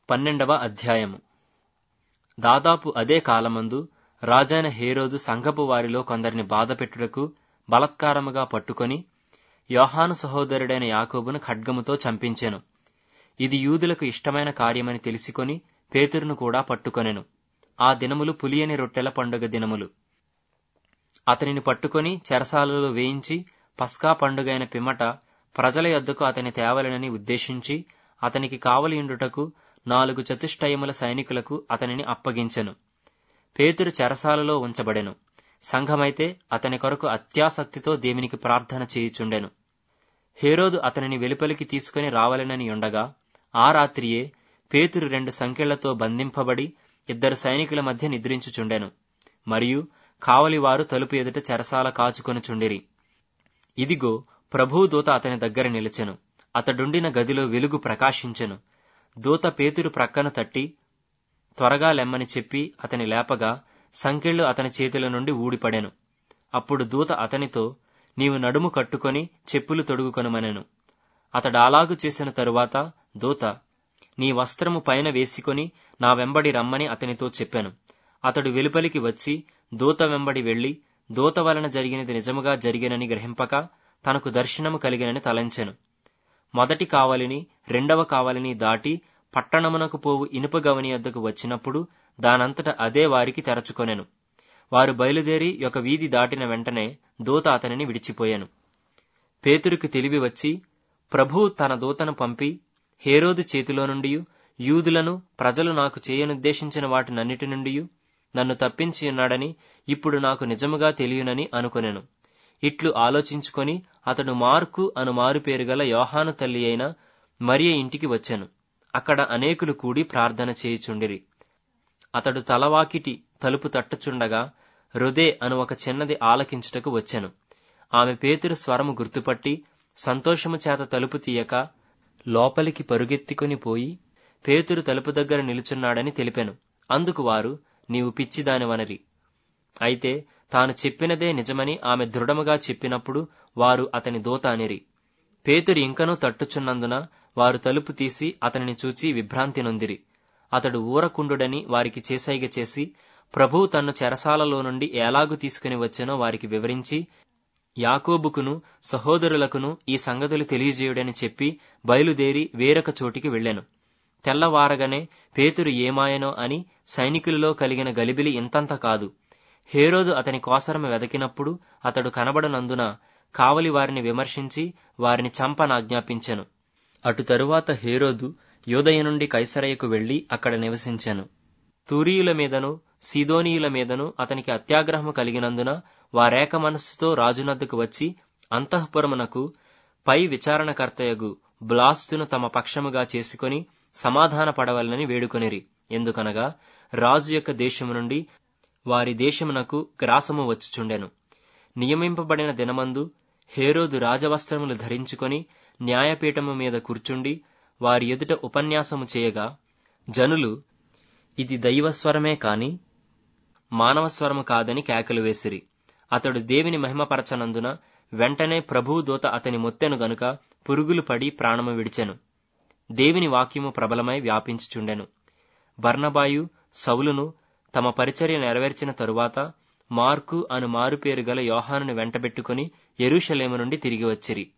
పన్నెండవ అధ్యాయము దాదాపు అదే కాలమందు రాజైన హేరోదు సంఘపు వారిలో కొందరిని బాధపెట్టుటకు బలత్కారముగా పట్టుకొని యోహాను సహోదరుడైన యాకోబును ఖడ్గముతో చంపించెను ఇది యూదులకు ఇష్టమైన కార్యమని తెలిసికొని పేతురును కూడా పట్టుకొనెను ఆ దినములు పులియని రొట్టెల పండుగ దినములు అతనిని పట్టుకొని చెరసాలలో వేయించి పస్కా పండుగైన పిమ్మట ప్రజల యొద్దకు అతని తేవలనని ఉద్దేశించి అతనికి కావలియుండుటకు నాలుగు చతుష్టయముల సైనికులకు అతనిని అప్పగించెను పేతురు చెరసాలలో ఉంచబడెను సంఘమైతే అతని కొరకు అత్యాసక్తితో దేవునికి ప్రార్థన చేయుచుండెను హేరోదు అతనిని వెలుపలికి తీసుకుని రావాలనని ఉండగా ఆ రాత్రియే పేతురు రెండు సంకెళ్లతో బంధింపబడి ఇద్దరు సైనికుల మధ్య నిద్రించుచుండెను మరియు కావలివారు తలుపు ఎదుట చెరసాల కాచుకొనుచుండిరి ఇదిగో ప్రభువు దూత అతని దగ్గర నిలిచెను అతడుండిన గదిలో వెలుగు ప్రకాశించెను దూత పేతురు ప్రక్కను తట్టి త్వరగా లెమ్మని చెప్పి అతని లేపగా సంకెళ్ళు అతని చేతుల నుండి ఊడిపడెను అప్పుడు దూత అతనితో నీవు నడుము కట్టుకొని చెప్పులు తొడుగుకొనుమనెను అతడాలాగు చేసిన తరువాత దూత నీ వస్త్రము పైన వేసుకొని నా వెంబడి రమ్మని అతనితో చెప్పాను అతడు వెలుపలికి వచ్చి దూత వెంబడి వెళ్లి దూత వలన జరిగినది నిజముగా జరిగినని గ్రహింపక తనకు దర్శనము కలిగినని తలంచెను మొదటి కావలిని రెండవ కావలిని దాటి పట్టణమునకు పోవు ఇనుప గవని వద్దకు వచ్చినప్పుడు దానంతట అదే వారికి తెరచుకొనెను వారు బయలుదేరి ఒక వీధి దాటిన వెంటనే దూత అతనిని విడిచిపోయాను పేతురికి తెలివి వచ్చి ప్రభువు తన దూతను పంపి హేరోదు చేతిలో నుండి యూదులను ప్రజలు నాకు చేయనుద్దేశించిన వాటినన్నిటి నుండి నన్ను తప్పించి ఉన్నాడని ఇప్పుడు నాకు నిజముగా తెలియనని అనుకొనెను ఇట్లు ఆలోచించుకొని అతడు మార్కు అను మారు పేరు గల యోహాను తల్లి అయిన మరియ ఇంటికి వచ్చెను అక్కడ అనేకులు కూడి ప్రార్థన చేయుచుండిరి అతడు తలవాకిటి తలుపు తట్టుచుండగా రుదే అను ఒక చిన్నది ఆలకించుటకు వచ్చెను ఆమె పేతురు స్వరము గుర్తుపట్టి సంతోషము చేత తలుపు తీయక లోపలికి పరుగెత్తికొని పోయి పేతురు తలుపు దగ్గర నిలుచున్నాడని తెలిపెను అందుకు వారు నీవు పిచ్చిదానివనరి అయితే తాను చెప్పినదే నిజమని ఆమె దృఢముగా చెప్పినప్పుడు వారు అతని దూత అనిరి పేతురు ఇంకనూ తట్టుచున్నందున వారు తలుపు తీసి అతనిని చూచి విభ్రాంతి నొందిరి అతడు ఊరకుండుడని వారికి చేసైగ చేసి ప్రభువు తన్ను చెరసాలలో నుండి ఎలాగు తీసుకుని వచ్చెనో వారికి వివరించి యాకోబుకును సహోదరులకును ఈ సంగతులు తెలియజేయుడని చెప్పి బయలుదేరి వేరొక చోటికి వెళ్లెను తెల్లవారగనే పేతురు ఏమాయనో అని సైనికులలో కలిగిన గలిబిలి ఇంతంత కాదు హేరోదు అతని కోసరము వెదకినప్పుడు అతడు కనబడనందున కావలి వారిని విమర్శించి వారిని చంపనాజ్ఞాపించెను అటు తరువాత హేరోదు యోదయ నుండి కైసరయ్యకు వెళ్లి అక్కడ నివసించెను తూరీయుల మీదను సీదోనీయుల మీదను అతనికి అత్యాగ్రహము కలిగినందున వారేక మనస్సుతో రాజునద్దకు వచ్చి అంతఃపురమునకు పై విచారణకర్తయగు బ్లాస్తును తమ పక్షముగా చేసుకొని సమాధాన పడవలనని వేడుకొనిరి ఎందుకనగా రాజు యొక్క దేశము నుండి వారి దేశమునకు గ్రాసము వచ్చుచుండెను నియమింపబడిన దినమందు హేరోదు రాజవస్త్రములు ధరించుకొని న్యాయపీఠము మీద కూర్చుండి వారి ఎదుట ఉపన్యాసము చేయగా జనులు ఇది దైవస్వరమే కాని మానవస్వరము కాదని కేకలు వేసిరి అతడు దేవిని మహిమపరచనందున వెంటనే ప్రభువు దూత అతని మొత్తెను గనుక పురుగులు పడి ప్రాణము విడిచెను దేవుని వాక్యము ప్రబలమై వ్యాపించుచుండెను బర్నబాయు సౌలును తమ పరిచర్య నెరవేర్చిన తరువాత మార్కు అను మారుపేరు గల యోహానును వెంటబెట్టుకుని ఎరుషలేము నుండి తిరిగి వచ్చిరి